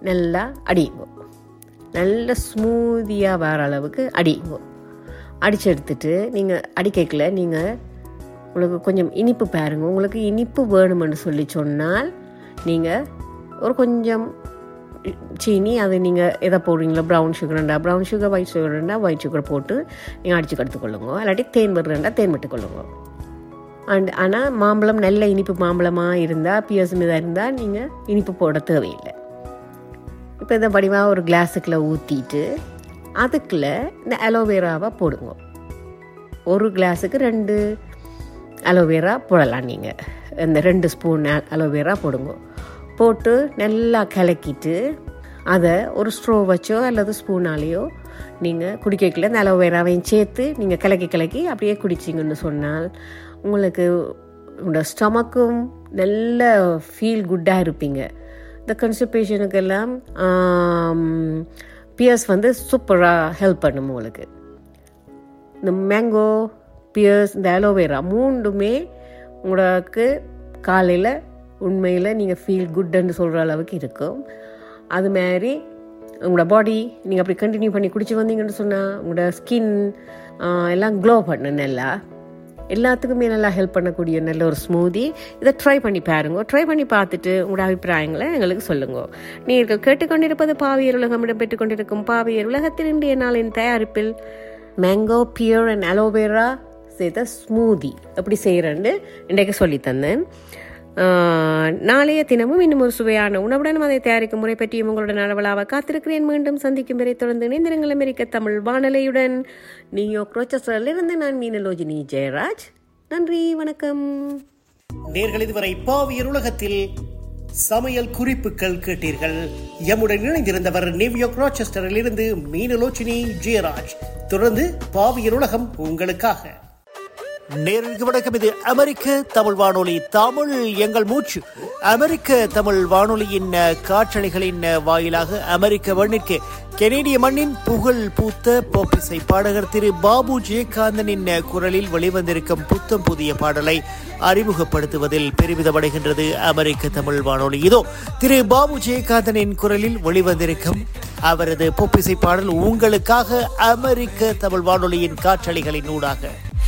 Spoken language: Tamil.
நல்லா அடியுங்க நல்ல ஸ்மூதியாக வர அளவுக்கு அடியுங்க அடித்து எடுத்துட்டு நீங்கள் அடிக்கல நீங்கள் உங்களுக்கு கொஞ்சம் இனிப்பு பாருங்க உங்களுக்கு இனிப்பு வேணுமென்னு சொல்லி சொன்னால் நீங்கள் ஒரு கொஞ்சம் சீனி அது நீங்கள் எதை போடுறீங்களோ ப்ரௌன் சுகர்ண்டா ப்ரௌன் சுகர் ஒயிட் சுகர்ண்டா ஒயிட் சுகர் போட்டு நீங்கள் அடித்து கற்றுக்கொள்ளுங்க இல்லாட்டி தேன் விடுறேன்டா தேன் விட்டுக்கொள்ளுங்க அண்ட் ஆனால் மாம்பழம் நல்ல இனிப்பு மாம்பழமாக இருந்தால் பியர்ஸ் இதாக இருந்தால் நீங்கள் இனிப்பு போட தேவையில்லை இப்போ இந்த வடிவாக ஒரு கிளாஸுக்குள்ள ஊற்றிட்டு அதுக்குள்ள இந்த அலோவேராவை போடுங்க ஒரு கிளாஸுக்கு ரெண்டு அலோவேரா போடலாம் நீங்கள் இந்த ரெண்டு ஸ்பூன் அலோவேரா போடுங்க போட்டு நல்லா கலக்கிட்டு அதை ஒரு ஸ்ட்ரோ வச்சோ அல்லது ஸ்பூனாலேயோ நீங்கள் குடிக்கல இந்த அலோவேராவையும் சேர்த்து நீங்கள் கலக்கி கலக்கி அப்படியே குடிச்சிங்கன்னு சொன்னால் உங்களுக்கு உங்களோட ஸ்டமக்கும் நல்ல ஃபீல் குட்டாக இருப்பீங்க இந்த கன்ஸ்டிபேஷனுக்கெல்லாம் பியர்ஸ் வந்து சூப்பராக ஹெல்ப் பண்ணும் உங்களுக்கு இந்த மேங்கோ பியர்ஸ் இந்த அலோவேரா மூண்டுமே உங்களுக்கு காலையில் உண்மையில் நீங்கள் ஃபீல் குட்ன்னு சொல்கிற அளவுக்கு இருக்கும் அது மாதிரி உங்களோட பாடி நீங்கள் அப்படி கண்டினியூ பண்ணி குடிச்சு வந்தீங்கன்னு சொன்னால் உங்களோட ஸ்கின் எல்லாம் க்ளோ பண்ணு நல்லா எல்லாத்துக்குமே நல்லா ஹெல்ப் பண்ணக்கூடிய நல்ல ஒரு ஸ்மூதி இதை ட்ரை பண்ணி பாருங்க ட்ரை பண்ணி பார்த்துட்டு உங்களோட அபிப்பிராயங்களை எங்களுக்கு சொல்லுங்க நீங்கள் கேட்டுக்கொண்டிருப்பது பாவியர் உலகம் இடம்பெற்றுக் கொண்டிருக்கும் பாவியர் உலகத்தில் இன்றைய நாளின் தயாரிப்பில் மேங்கோ பியர் அண்ட் அலோவேரா செய்த ஸ்மூதி எப்படி செய்கிறேன்னு இன்றைக்கு சொல்லி தந்தேன் நாளைய தினமும் இன்னும் ஒரு சுவையான உணவுடன் அதை தயாரிக்கும் முறை பற்றியும் உங்களுடன் அளவலாக காத்திருக்கிறேன் மீண்டும் சந்திக்கும் வரை தொடர்ந்து இணைந்திருங்கள் அமெரிக்க தமிழ் வானொலியுடன் நியூயார்க் ரோச்சஸ்டரிலிருந்து நான் மீனலோஜினி ஜெயராஜ் நன்றி வணக்கம் நேர்கள் இதுவரை பாவியர் உலகத்தில் சமையல் குறிப்புகள் கேட்டீர்கள் எம்முடன் இணைந்திருந்தவர் நியூயார்க் ராச்செஸ்டரில் இருந்து மீனலோச்சினி ஜெயராஜ் தொடர்ந்து பாவியர் உலகம் உங்களுக்காக நேருக்கு வணக்கம் இது அமெரிக்க தமிழ் வானொலி தமிழ் எங்கள் மூச்சு அமெரிக்க தமிழ் வானொலியின் காற்றலைகளின் வாயிலாக அமெரிக்க மண்ணிற்கு கெனேடிய மண்ணின் புகழ் பூத்த போப்பிசை பாடகர் திரு பாபு ஜெயகாந்தனின் குரலில் வெளிவந்திருக்கும் புத்தம் புதிய பாடலை அறிமுகப்படுத்துவதில் பெருமிதமடைகின்றது அமெரிக்க தமிழ் வானொலி இதோ திரு பாபு ஜெயகாந்தனின் குரலில் வெளிவந்திருக்கும் அவரது பொப்பிசை பாடல் உங்களுக்காக அமெரிக்க தமிழ் வானொலியின் காற்றலைகளின் ஊடாக